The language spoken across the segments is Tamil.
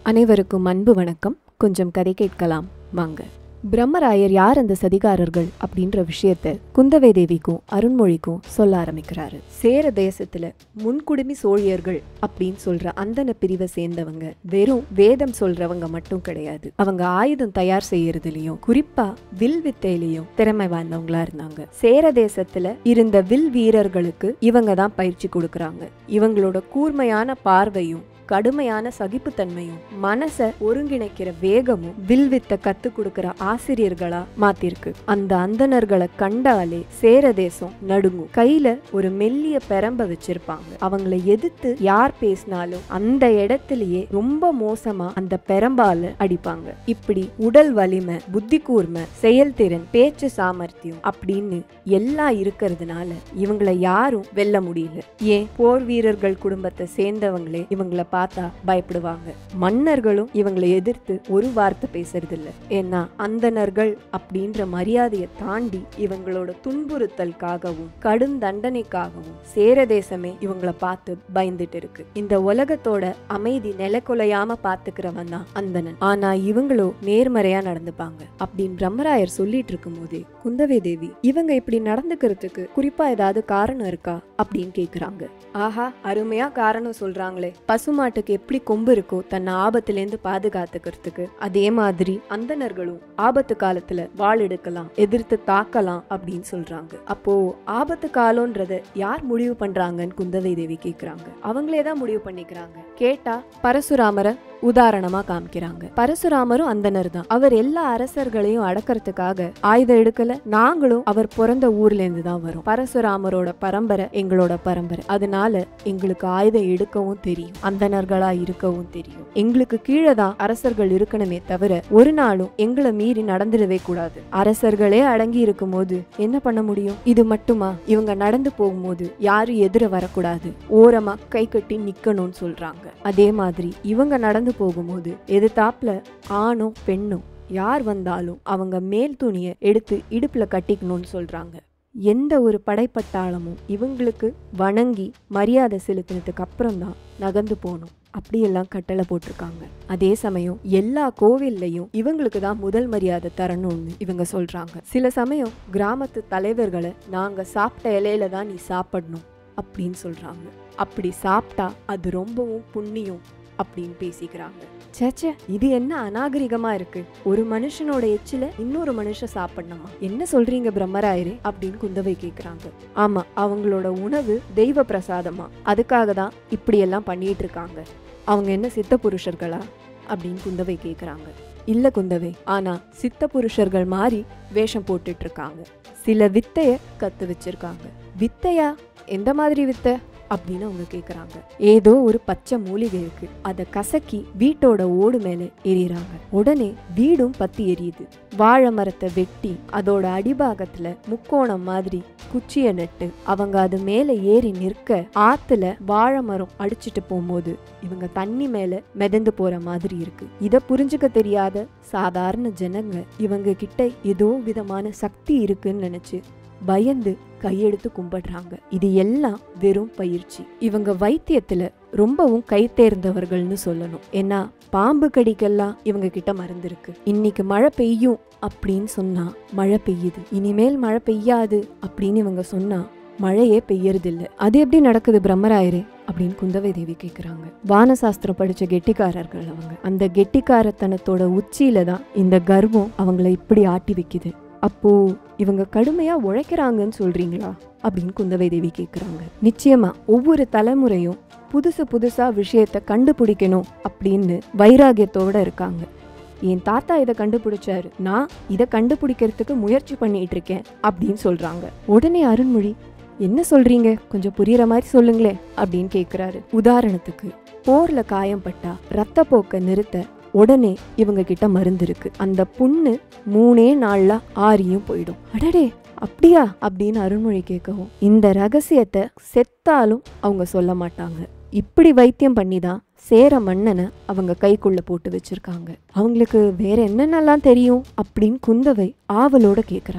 அனைவருக்கும் அன்பு வணக்கம் கொஞ்சம் கதை கேட்கலாம் வாங்க பிரம்மராயர் யார் அந்த சதிகாரர்கள் அப்படின்ற விஷயத்த குந்தவை தேவிக்கும் அருண்மொழிக்கும் சொல்ல ஆரம்பிக்கிறாரு சேர தேசத்துல முன்குடுமி சோழியர்கள் அப்படின்னு சொல்ற அந்தன பிரிவை சேர்ந்தவங்க வெறும் வேதம் சொல்றவங்க மட்டும் கிடையாது அவங்க ஆயுதம் தயார் செய்யறதுலயும் குறிப்பா வில் வித்தையிலையும் திறமை வாய்ந்தவங்களா இருந்தாங்க சேர தேசத்துல இருந்த வில் வீரர்களுக்கு இவங்க தான் பயிற்சி கொடுக்கறாங்க இவங்களோட கூர்மையான பார்வையும் கடுமையான சகிப்புத்தன்மையும் மனச ஒருங்கிணைக்கிற வேகமும் வில்வித்த கத்து கொடுக்கிற ஆசிரியர்களா மாத்திருக்கு அந்த அந்தணர்களை கண்டாலே சேர தேசம் நடுங்கும் கையில ஒரு மெல்லிய பெரம்ப வச்சிருப்பாங்க அவங்கள எதிர்த்து யார் பேசினாலும் அந்த இடத்திலேயே ரொம்ப மோசமா அந்த பெரம்பால அடிப்பாங்க இப்படி உடல் வலிமை புத்தி கூர்மை செயல்திறன் பேச்சு சாமர்த்தியம் அப்படின்னு எல்லாம் இருக்கிறதுனால இவங்கள யாரும் வெல்ல முடியல ஏன் போர் வீரர்கள் குடும்பத்தை சேர்ந்தவங்களே இவங்கள பார்த்தா பயப்படுவாங்க மன்னர்களும் இவங்களை எதிர்த்து ஒரு வார்த்தை பேசுறது இல்ல ஏன்னா அந்தணர்கள் அப்படின்ற மரியாதையை தாண்டி இவங்களோட துன்புறுத்தலுக்காகவும் கடும் தண்டனைக்காகவும் சேர தேசமே இவங்கள பார்த்து பயந்துட்டு இருக்கு இந்த உலகத்தோட அமைதி நிலக்குலையாம பாத்துக்கிறவன் தான் அந்தணன் ஆனா இவங்களோ நேர்மறையா நடந்துப்பாங்க அப்படின்னு பிரம்மராயர் சொல்லிட்டு இருக்கும் போதே குந்தவை தேவி இவங்க இப்படி நடந்துக்கிறதுக்கு குறிப்பா ஏதாவது காரணம் இருக்கா அப்படின்னு கேக்குறாங்க ஆஹா அருமையா காரணம் சொல்றாங்களே பசுமாட்டுக்கு எப்படி கொம்பு இருக்கோ தன்னை ஆபத்துல இருந்து பாதுகாத்துக்கிறதுக்கு அதே மாதிரி அந்தணர்களும் ஆபத்து காலத்துல வாள் எடுக்கலாம் எதிர்த்து தாக்கலாம் அப்படின்னு சொல்றாங்க அப்போ ஆபத்து காலம்ன்றத யார் முடிவு பண்றாங்கன்னு குந்தவை தேவி கேக்குறாங்க அவங்களே தான் முடிவு பண்ணிக்கிறாங்க கேட்டா பரசுராமரை உதாரணமா காமிக்கிறாங்க பரசுராமரும் அந்தனர் தான் அவர் எல்லா அரசர்களையும் அடக்கறதுக்காக ஆயுதம் எடுக்கல நாங்களும் அவர் பிறந்த ஊர்ல இருந்து தான் வரோம் பரசுராமரோட பரம்பரை எங்களோட பரம்பரை அதனால எங்களுக்கு ஆயுதம் எடுக்கவும் தெரியும் அந்தணர்களா இருக்கவும் தெரியும் எங்களுக்கு கீழே தான் அரசர்கள் இருக்கணுமே தவிர ஒரு நாளும் எங்களை மீறி நடந்துடவே கூடாது அரசர்களே அடங்கி இருக்கும் போது என்ன பண்ண முடியும் இது மட்டுமா இவங்க நடந்து போகும்போது யாரும் எதிர வரக்கூடாது ஓரமா கை கட்டி நிக்கணும்னு சொல்றாங்க அதே மாதிரி இவங்க நடந்து போகும்போது எதிர்த்தாப்புல ஆணும் பெண்ணும் யார் வந்தாலும் அவங்க மேல் துணியை எடுத்து இடுப்புல கட்டிக்கணும்னு சொல்றாங்க எந்த ஒரு படைப்பட்டாளமும் இவங்களுக்கு வணங்கி மரியாதை செலுத்தினதுக்கு அப்புறம் தான் நகர்ந்து போகணும் அப்படியெல்லாம் கட்டளை போட்டிருக்காங்க அதே சமயம் எல்லா கோவில்லையும் இவங்களுக்கு தான் முதல் மரியாதை தரணும்னு இவங்க சொல்றாங்க சில சமயம் கிராமத்து தலைவர்களை நாங்க சாப்பிட்ட இலையில தான் நீ சாப்பிடணும் அப்படின்னு சொல்றாங்க அப்படி சாப்பிட்டா அது ரொம்பவும் புண்ணியம் அப்படின்னு பேசிக்கிறாங்க சேச்சே இது என்ன அநாகரிகமா இருக்கு ஒரு மனுஷனோட எச்சில இன்னொரு மனுஷன் சாப்பிடணுமா என்ன சொல்றீங்க பிரம்மராயரே அப்படின்னு குந்தவை கேக்குறாங்க ஆமா அவங்களோட உணவு தெய்வ பிரசாதமா அதுக்காக தான் இப்படி எல்லாம் பண்ணிட்டு இருக்காங்க அவங்க என்ன சித்த புருஷர்களா அப்படின்னு குந்தவை கேக்குறாங்க இல்ல குந்தவை ஆனா சித்த புருஷர்கள் மாதிரி வேஷம் போட்டுட்டு இருக்காங்க சில வித்தைய கத்து வச்சிருக்காங்க வித்தையா எந்த மாதிரி வித்தை அப்படின்னு அவங்க கேக்குறாங்க ஏதோ ஒரு பச்சை மூலிகை இருக்கு அத கசக்கி வீட்டோட ஓடு மேல எரியறாங்க உடனே வீடும் பத்தி எரியுது வாழை மரத்தை வெட்டி அதோட அடிபாகத்துல முக்கோணம் மாதிரி குச்சிய நட்டு அவங்க அது மேல ஏறி நிற்க ஆத்துல வாழை மரம் அடிச்சிட்டு போகும்போது இவங்க தண்ணி மேல மிதந்து போற மாதிரி இருக்கு இத புரிஞ்சுக்க தெரியாத சாதாரண ஜனங்க இவங்க கிட்ட ஏதோ விதமான சக்தி இருக்குன்னு நினைச்சு பயந்து கையெடுத்து கும்பிடுறாங்க இது எல்லாம் வெறும் பயிற்சி இவங்க வைத்தியத்துல ரொம்பவும் கை தேர்ந்தவர்கள்னு சொல்லணும் ஏன்னா பாம்பு கடிக்கெல்லாம் இவங்க கிட்ட மருந்து இருக்கு இன்னைக்கு மழை பெய்யும் அப்படின்னு சொன்னா மழை பெய்யுது இனிமேல் மழை பெய்யாது அப்படின்னு இவங்க சொன்னா மழையே பெய்யறதில்ல அது எப்படி நடக்குது பிரம்மராயரே அப்படின்னு குந்தவை தேவி கேக்குறாங்க வானசாஸ்திரம் படிச்ச கெட்டிக்காரர்கள் அவங்க அந்த கெட்டிக்காரத்தனத்தோட உச்சியில தான் இந்த கர்வம் அவங்கள இப்படி ஆட்டி வைக்குது அப்போ இவங்க கடுமையா உழைக்கிறாங்கன்னு சொல்றீங்களா அப்படின்னு குந்தவை தேவி கேக்குறாங்க நிச்சயமா ஒவ்வொரு தலைமுறையும் புதுசு புதுசா விஷயத்த கண்டுபிடிக்கணும் அப்படின்னு வைராகியத்தோட இருக்காங்க என் தாத்தா இதை கண்டுபிடிச்சாரு நான் இதை கண்டுபிடிக்கிறதுக்கு முயற்சி பண்ணிட்டு இருக்கேன் அப்படின்னு சொல்றாங்க உடனே அருண்மொழி என்ன சொல்றீங்க கொஞ்சம் புரியுற மாதிரி சொல்லுங்களே அப்படின்னு கேக்குறாரு உதாரணத்துக்கு போர்ல காயம் பட்டா ரத்த போக்க நிறுத்த உடனே இவங்க கிட்ட மருந்து இருக்கு அந்த புண்ணு மூணே நாள்ல ஆறியும் போயிடும் அடடே அப்படியா அப்படின்னு அருண்மொழி கேட்கவும் இந்த ரகசியத்தை செத்தாலும் அவங்க சொல்ல மாட்டாங்க இப்படி வைத்தியம் பண்ணி தான் சேர மன்னனை அவங்க கைக்குள்ள போட்டு வச்சிருக்காங்க அவங்களுக்கு வேற என்னென்னலாம் தெரியும் அப்படின்னு குந்தவை ஆவலோட கேக்குறாங்க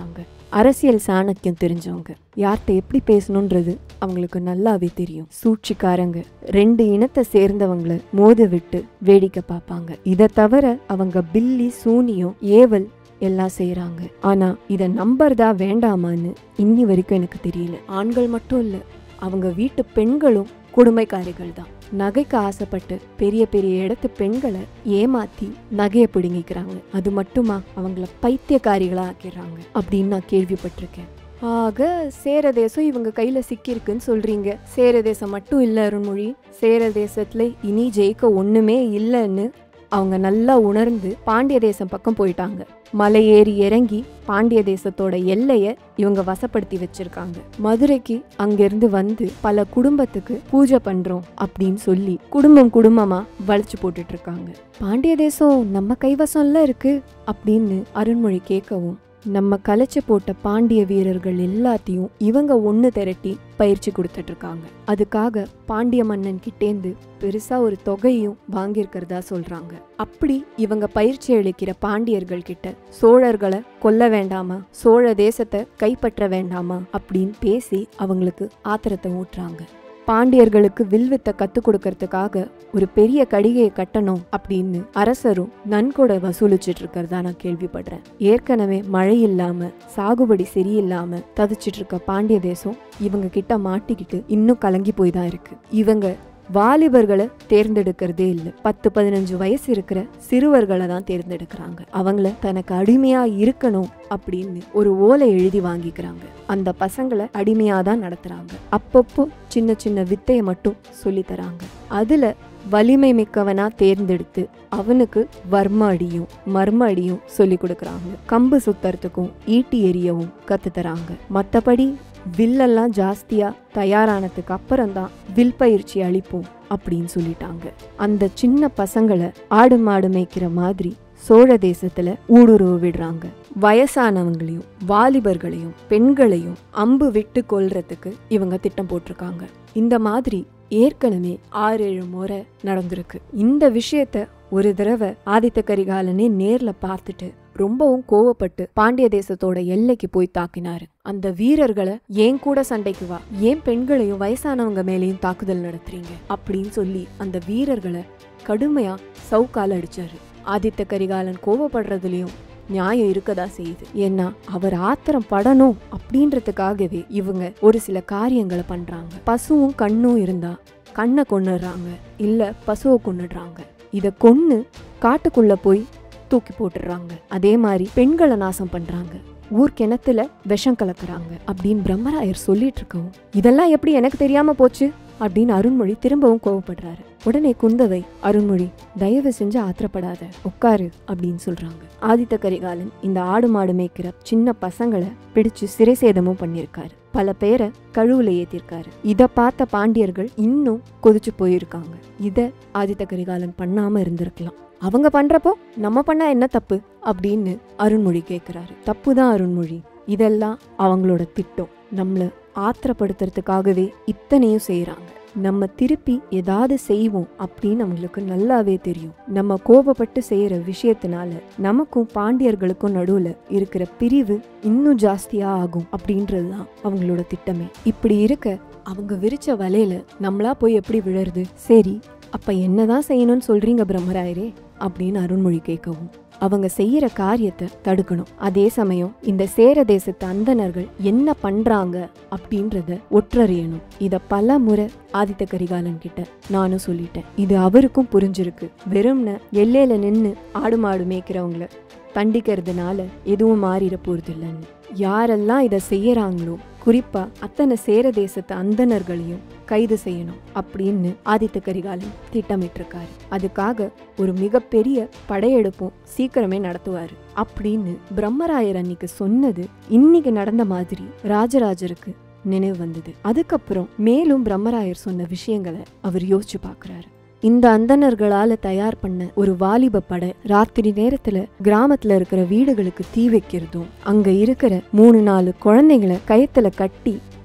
அரசியல் சாணக்கியம் தெரிஞ்சவங்க யார்கிட்ட எப்படி பேசணுன்றது அவங்களுக்கு நல்லாவே தெரியும் சூழ்ச்சிக்காரங்க ரெண்டு இனத்தை சேர்ந்தவங்கள மோத விட்டு வேடிக்கை பார்ப்பாங்க இதை தவிர அவங்க பில்லி சூனியம் ஏவல் எல்லாம் செய்றாங்க ஆனா இத நம்புறதா வேண்டாமான்னு இன்னி வரைக்கும் எனக்கு தெரியல ஆண்கள் மட்டும் இல்ல அவங்க வீட்டு பெண்களும் கொடுமைக்காரிகள் தான் நகைக்கு ஆசைப்பட்டு பெரிய பெரிய இடத்து பெண்களை ஏமாத்தி நகையை பிடுங்கிக்கிறாங்க அது மட்டுமா அவங்கள பைத்தியக்காரிகளா ஆக்கிடுறாங்க அப்படின்னு நான் கேள்விப்பட்டிருக்கேன் ஆக சேர தேசம் இவங்க கையில சிக்கியிருக்குன்னு சொல்றீங்க சேர தேசம் மட்டும் இல்ல அருண்மொழி சேர தேசத்துல இனி ஜெயிக்க ஒண்ணுமே இல்லைன்னு அவங்க நல்லா உணர்ந்து பாண்டிய தேசம் பக்கம் போயிட்டாங்க மலை ஏறி இறங்கி பாண்டிய தேசத்தோட எல்லைய இவங்க வசப்படுத்தி வச்சிருக்காங்க மதுரைக்கு அங்கிருந்து வந்து பல குடும்பத்துக்கு பூஜை பண்றோம் அப்படின்னு சொல்லி குடும்பம் குடும்பமா வளைச்சு போட்டுட்டு இருக்காங்க பாண்டிய தேசம் நம்ம கைவசம்ல இருக்கு அப்படின்னு அருண்மொழி கேட்கவும் நம்ம கலைச்சு போட்ட பாண்டிய வீரர்கள் எல்லாத்தையும் இவங்க ஒன்று திரட்டி பயிற்சி கொடுத்துட்டு இருக்காங்க அதுக்காக பாண்டிய மன்னன் கிட்டேந்து பெருசா ஒரு தொகையும் வாங்கியிருக்கிறதா சொல்றாங்க அப்படி இவங்க பயிற்சி அளிக்கிற பாண்டியர்கள் கிட்ட சோழர்களை கொல்ல வேண்டாமா சோழ தேசத்தை கைப்பற்ற வேண்டாமா அப்படின்னு பேசி அவங்களுக்கு ஆத்திரத்தை ஊட்டுறாங்க பாண்டியர்களுக்கு வில்வித்தை கத்துக் கொடுக்கறதுக்காக ஒரு பெரிய கடிகையை கட்டணும் அப்படின்னு அரசரும் நன்கொடை வசூலிச்சிட்டு இருக்கிறதா நான் கேள்விப்படுறேன் ஏற்கனவே மழை இல்லாம சாகுபடி சரியில்லாம தவிச்சிட்டு இருக்க பாண்டிய தேசம் இவங்க கிட்ட மாட்டிக்கிட்டு இன்னும் கலங்கி போய் தான் இருக்கு இவங்க வாலிபர்களை தேர்ந்தெடுக்கிறதே இல்லை பத்து பதினஞ்சு வயசு இருக்கிற சிறுவர்களை தான் தேர்ந்தெடுக்கிறாங்க அவங்கள தனக்கு அடிமையா இருக்கணும் அப்படின்னு ஒரு ஓலை எழுதி வாங்கிக்கிறாங்க அந்த பசங்களை அடிமையா தான் நடத்துறாங்க அப்பப்போ சின்ன சின்ன வித்தையை மட்டும் சொல்லி தராங்க அதுல வலிமை மிக்கவனா தேர்ந்தெடுத்து அவனுக்கு வர்ம அடியும் மர்ம அடியும் சொல்லி கொடுக்கறாங்க கம்பு சுத்தறதுக்கும் ஈட்டி எறியவும் கத்து தராங்க மத்தபடி வில்லெல்லாம் ஜாஸ்தியா தயாரானதுக்கு அப்புறம் தான் வில் பயிற்சி அளிப்போம் அப்படின்னு சொல்லிட்டாங்க அந்த சின்ன பசங்களை ஆடு மாடு மேய்க்கிற மாதிரி சோழ தேசத்துல ஊடுருவ விடுறாங்க வயசானவங்களையும் வாலிபர்களையும் பெண்களையும் அம்பு விட்டு கொல்றதுக்கு இவங்க திட்டம் போட்டிருக்காங்க இந்த மாதிரி ஏற்கனவே ஆறு ஏழு முறை நடந்திருக்கு இந்த விஷயத்த ஒரு தடவை ஆதித்த கரிகாலனே நேர்ல பார்த்துட்டு ரொம்பவும் கோவப்பட்டு பாண்டிய தேசத்தோட எல்லைக்கு போய் தாக்கினாரு அந்த வீரர்களை ஏன் கூட சண்டைக்கு வா ஏன் பெண்களையும் வயசானவங்க மேலேயும் தாக்குதல் நடத்துறீங்க அப்படின்னு சொல்லி அந்த வீரர்களை கடுமையா சவுக்கால அடிச்சாரு ஆதித்த கரிகாலன் கோவப்படுறதுலயும் நியாயம் இருக்கதா செய்யுது ஏன்னா அவர் ஆத்திரம் படணும் அப்படின்றதுக்காகவே இவங்க ஒரு சில காரியங்களை பண்றாங்க பசுவும் கண்ணும் இருந்தா கண்ணை கொன்னுடுறாங்க இல்ல பசுவை கொன்னுடுறாங்க இத கொன்னு காட்டுக்குள்ள போய் தூக்கி போட்டுடுறாங்க அதே மாதிரி பெண்களை நாசம் பண்றாங்க ஊர் கிணத்துல விஷம் கலக்குறாங்க அப்படின்னு பிரம்மராயர் சொல்லிட்டு இருக்கவும் இதெல்லாம் எப்படி எனக்கு தெரியாம போச்சு அப்படின்னு அருண்மொழி திரும்பவும் கோவப்படுறாரு உடனே குந்தவை அருண்மொழி தயவு செஞ்சு ஆத்திரப்படாத உட்காரு அப்படின்னு சொல்றாங்க ஆதித்த கரிகாலன் இந்த ஆடு மாடு மேய்க்கிற சின்ன பசங்களை பிடிச்சு சிறை சேதமும் பண்ணியிருக்காரு பல பேரை கழுவுல ஏத்திருக்காரு இத பார்த்த பாண்டியர்கள் இன்னும் கொதிச்சு போயிருக்காங்க இத ஆதித்த கரிகாலன் பண்ணாம இருந்திருக்கலாம் அவங்க பண்றப்போ நம்ம பண்ணா என்ன தப்பு அப்படின்னு அருண்மொழி கேக்குறாரு தப்பு தான் அருண்மொழி இதெல்லாம் அவங்களோட திட்டம் நம்மள ஆத்திரப்படுத்துறதுக்காகவே இத்தனையும் செய்யறாங்க நம்ம திருப்பி ஏதாவது செய்வோம் அப்படின்னு அவங்களுக்கு நல்லாவே தெரியும் நம்ம கோபப்பட்டு செய்யற விஷயத்தினால நமக்கும் பாண்டியர்களுக்கும் நடுவுல இருக்கிற பிரிவு இன்னும் ஜாஸ்தியா ஆகும் அப்படின்றதுதான் அவங்களோட திட்டமே இப்படி இருக்க அவங்க விரிச்ச வலையில நம்மளா போய் எப்படி விழருது சரி அப்ப என்னதான் செய்யணும்னு சொல்றீங்க பிரம்மராயரே அப்படின்னு அருண்மொழி கேட்கவும் அவங்க செய்யற காரியத்தை தடுக்கணும் அதே சமயம் இந்த சேர தேசத்து அந்தணர்கள் என்ன பண்றாங்க அப்படின்றத ஒற்றறியணும் இத பல முறை ஆதித்த கரிகாலன் கிட்ட நானும் சொல்லிட்டேன் இது அவருக்கும் புரிஞ்சிருக்கு வெறும்ன எல்லையில நின்னு ஆடு மாடு மேய்க்கிறவங்கள தண்டிக்கிறதுனால எதுவும் மாறிட போறது இல்லைன்னு யாரெல்லாம் இதை செய்யறாங்களோ குறிப்பா அத்தனை சேர தேசத்து அந்தணர்களையும் கைது செய்யணும் அப்படின்னு ஆதித்த கரிகாலன் திட்டமிட்டிருக்காரு அதுக்காக ஒரு மிகப்பெரிய படையெடுப்பும் சீக்கிரமே நடத்துவாரு அப்படின்னு பிரம்மராயர் அன்னைக்கு சொன்னது இன்னைக்கு நடந்த மாதிரி ராஜராஜருக்கு நினைவு வந்தது அதுக்கப்புறம் மேலும் பிரம்மராயர் சொன்ன விஷயங்களை அவர் யோசிச்சு பார்க்கறாரு இந்த அந்தணர்களால தயார் பண்ண ஒரு வாலிப படை ராத்திரி நேரத்துல கிராமத்துல இருக்கிற வீடுகளுக்கு தீ வைக்கிறதும் அங்க இருக்கிற மூணு நாலு குழந்தைங்களை கயத்துல கட்டி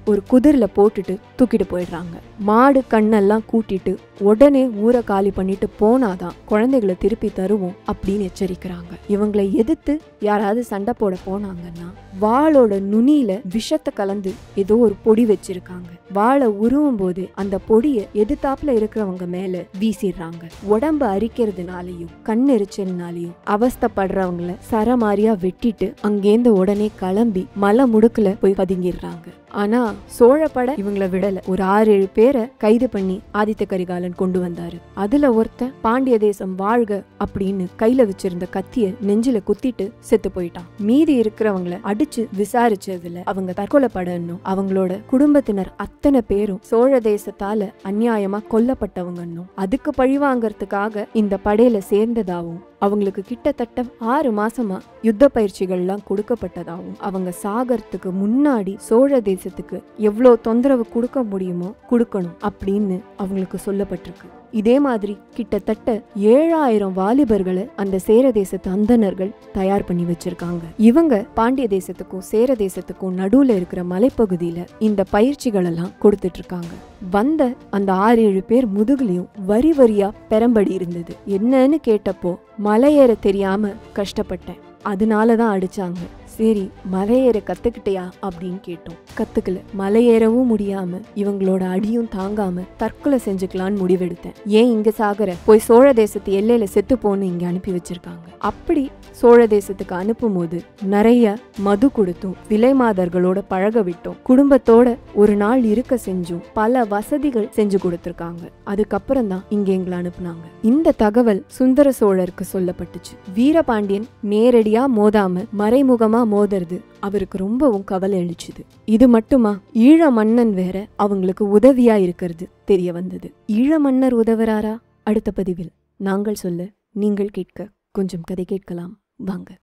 ஒரு குதிரில போட்டுட்டு தூக்கிட்டு போயிடுறாங்க மாடு கண்ணெல்லாம் கூட்டிட்டு உடனே ஊரை காலி பண்ணிட்டு போனாதான் குழந்தைகளை திருப்பி தருவோம் அப்படின்னு எச்சரிக்கிறாங்க இவங்களை எதிர்த்து யாராவது சண்டை போட போனாங்கன்னா வாளோட நுனியில விஷத்தை கலந்து ஏதோ ஒரு பொடி வச்சிருக்காங்க வாளை உருவும் போது அந்த பொடியை எதிர்த்தாப்புல இருக்கிறவங்க மேல வீசிடுறாங்க உடம்ப அரிக்கிறதுனாலையும் கண் எரிச்சல்னாலையும் அவஸ்தப்படுறவங்கள சரமாரியா வெட்டிட்டு அங்கேருந்து உடனே கிளம்பி மலை முடுக்குல போய் பதுங்கிடுறாங்க ஆனா சோழப்பட இவங்கள விடல ஒரு ஆறு ஏழு பேரை கைது பண்ணி ஆதித்த கரிகாலன் கொண்டு வந்தாரு அதுல ஒருத்தன் பாண்டிய தேசம் வாழ்க அப்படின்னு கையில வச்சிருந்த கத்திய நெஞ்சில குத்திட்டு செத்து போயிட்டான் மீதி இருக்கிறவங்கள அடிச்சு விசாரிச்சதுல அவங்க தற்கொலை படணும் அவங்களோட குடும்பத்தினர் அத்தனை பேரும் சோழ தேசத்தால அநியாயமா கொல்லப்பட்டவங்கன்னும் அதுக்கு பழி வாங்கறதுக்காக இந்த படையில சேர்ந்ததாவும் அவங்களுக்கு கிட்டத்தட்ட ஆறு மாசமா யுத்த பயிற்சிகள்லாம் கொடுக்கப்பட்டதாகவும் அவங்க சாகறதுக்கு முன்னாடி சோழ தேசத்துக்கு எவ்வளோ தொந்தரவு கொடுக்க முடியுமோ கொடுக்கணும் அப்படின்னு அவங்களுக்கு சொல்லப்பட்டிருக்கு இதே மாதிரி கிட்டத்தட்ட ஏழாயிரம் வாலிபர்களை அந்த சேர தேசத்து அந்தணர்கள் தயார் பண்ணி வச்சிருக்காங்க இவங்க பாண்டிய தேசத்துக்கும் சேர தேசத்துக்கும் நடுவுல இருக்கிற மலைப்பகுதியில இந்த பயிற்சிகள் எல்லாம் கொடுத்துட்டு இருக்காங்க வந்த அந்த ஆறு ஏழு பேர் முதுகுலையும் வரி வரியா பெரம்படி இருந்தது என்னன்னு கேட்டப்போ மலையேற தெரியாம கஷ்டப்பட்டேன் அதனால தான் அடிச்சாங்க சரி மலையேற கத்துக்கிட்டியா அப்படின்னு கேட்டோம் கத்துக்கல மலையேறவும் முடியாம இவங்களோட அடியும் தாங்காம தற்கொலை செஞ்சுக்கலான்னு முடிவெடுத்தேன் ஏன் இங்க சாகர போய் சோழ தேசத்து எல்லையில செத்து போன்னு இங்க அனுப்பி வச்சிருக்காங்க அப்படி சோழ தேசத்துக்கு அனுப்பும் போது நிறைய மது கொடுத்தும் விலை மாதர்களோட பழக விட்டோம் குடும்பத்தோட ஒரு நாள் இருக்க செஞ்சும் பல வசதிகள் செஞ்சு கொடுத்திருக்காங்க அதுக்கப்புறம் தான் இங்க எங்களை அனுப்புனாங்க இந்த தகவல் சுந்தர சோழருக்கு சொல்லப்பட்டுச்சு வீரபாண்டியன் நேரடியா மோதாம மறைமுகமா மோதுறது அவருக்கு ரொம்பவும் கவலை அளிச்சுது இது மட்டுமா ஈழ மன்னன் வேற அவங்களுக்கு உதவியா இருக்கிறது தெரிய வந்தது ஈழ மன்னர் உதவுறாரா அடுத்த பதிவில் நாங்கள் சொல்ல நீங்கள் கேட்க கொஞ்சம் கதை கேட்கலாம் வாங்க